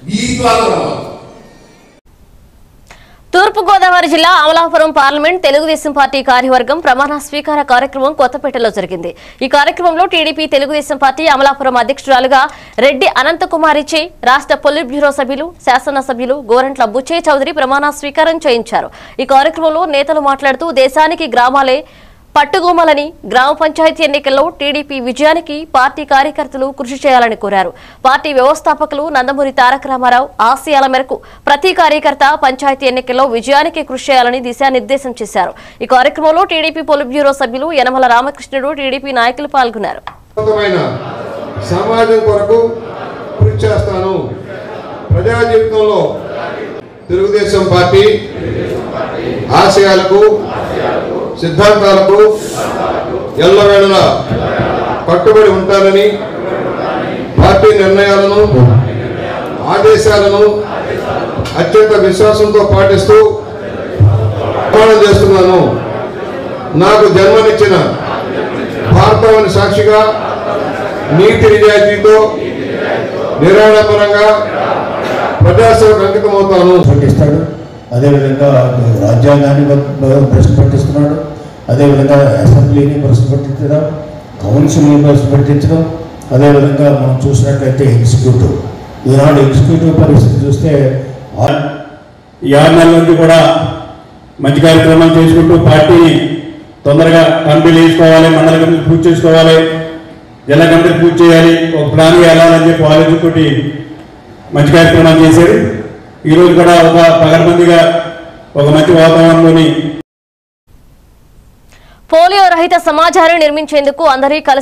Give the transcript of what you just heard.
ఈ ద్వారా రావాలి తూర్పుగోదావరి జిల్లా అమలాపురం పార్లమెంట్ తెలుగుదేశం పార్టీ కార్యవర్గం ప్రమాణ స్వీకార కార్యక్రమం కొత్తపేటలో జరిగింది ఈ కార్యక్రమంలో టీడీపీ తెలుగుదేశం పార్టీ అమలాపురం అధ్యక్షురాలుగా రెడ్డి అనంతకుమారిచే రాష్ట్ర పొలిట్ బ్యూరో సభ్యులు శాసనసభ్యులు గోరంట్ల బుచ్చే చౌదరి ప్రమాణ స్వీకారం చేయించారు ఈ కార్యక్రమంలో నేతలు మాట్లాడుతూ దేశానికి గ్రామాలే పట్టుగోమలని గ్రామ పంచాయతీ ఎన్నికల్లో టీడీపీ విజయానికి పార్టీ కార్యకర్తలు కృషి చేయాలని కోరారు పార్టీ వ్యవస్థాపకులు నందమూరి తారక రామారావు ఆశయాల మేరకు ప్రతి కార్యకర్త పంచాయతీ ఎన్నికల్లో విజయానికి కృషి చేయాలని దిశానిర్దేశం చేశారు ఈ కార్యక్రమంలో టీడీపీ పొలిట్ బ్యూరో సభ్యులు యనమల రామకృష్ణుడు టీడీపీ నాయకులు పాల్గొన్నారు ఉన్నతమైన సమాజం కొరకు కృషి చేస్తాను ప్రజా జీవితంలో తెలుగుదేశం పార్టీ ఆశయాలకు సిద్ధాంతాలకు ఎల్లవేళల కట్టుబడి ఉంటానని పార్టీ నిర్ణయాలను ఆదేశాలను అత్యంత విశ్వాసంతో పాటిస్తూ ప్రమాణం చేస్తున్నాను నాకు జన్మనిచ్చిన భారతావని సాక్షిగా నీతి నిజాయితీతో నిరాడంబరంగా ప్రజాసేవకు అంకితమవుతాను పట్టిస్తాడు అదేవిధంగా రాజ్యాంగాన్ని బ- భ్రష్టు పట్టిస్తున్నాడు అదేవిధంగా అసెంబ్లీని భ్రష్టు పట్టించడం కౌన్సిల్ని భ్రష్టు పట్టించడం అదేవిధంగా మనం చూసినట్లయితే ఎగ్జిక్యూటివ్ ఈనాడు ఎగ్జిక్యూటివ్ పరిస్థితి చూస్తే ఆ- ఈ ఆరు నెలల నుంచి కూడా మంచి కార్యక్రమాలు చేసుకుంటూ పార్టీని తొందరగా కమిటీలు వేసుకోవాలి మండల కమిటీ పూర్తి చేసుకోవాలి జిల్లా కమిటీ పూర్తి చేయాలి ఒక ప్లాన్ వెళ్ళాలని చెప్పి ఆలోచనతోటి మంచి కార్యక్రమాలు చేశారు ఈరోజు కూడా ఒక పగడబందిగా ఒక మంచి వాతావరణంలోని పోలియో రహిత సమాజాన్ని నిర్మించేందుకు అందరి కలిసి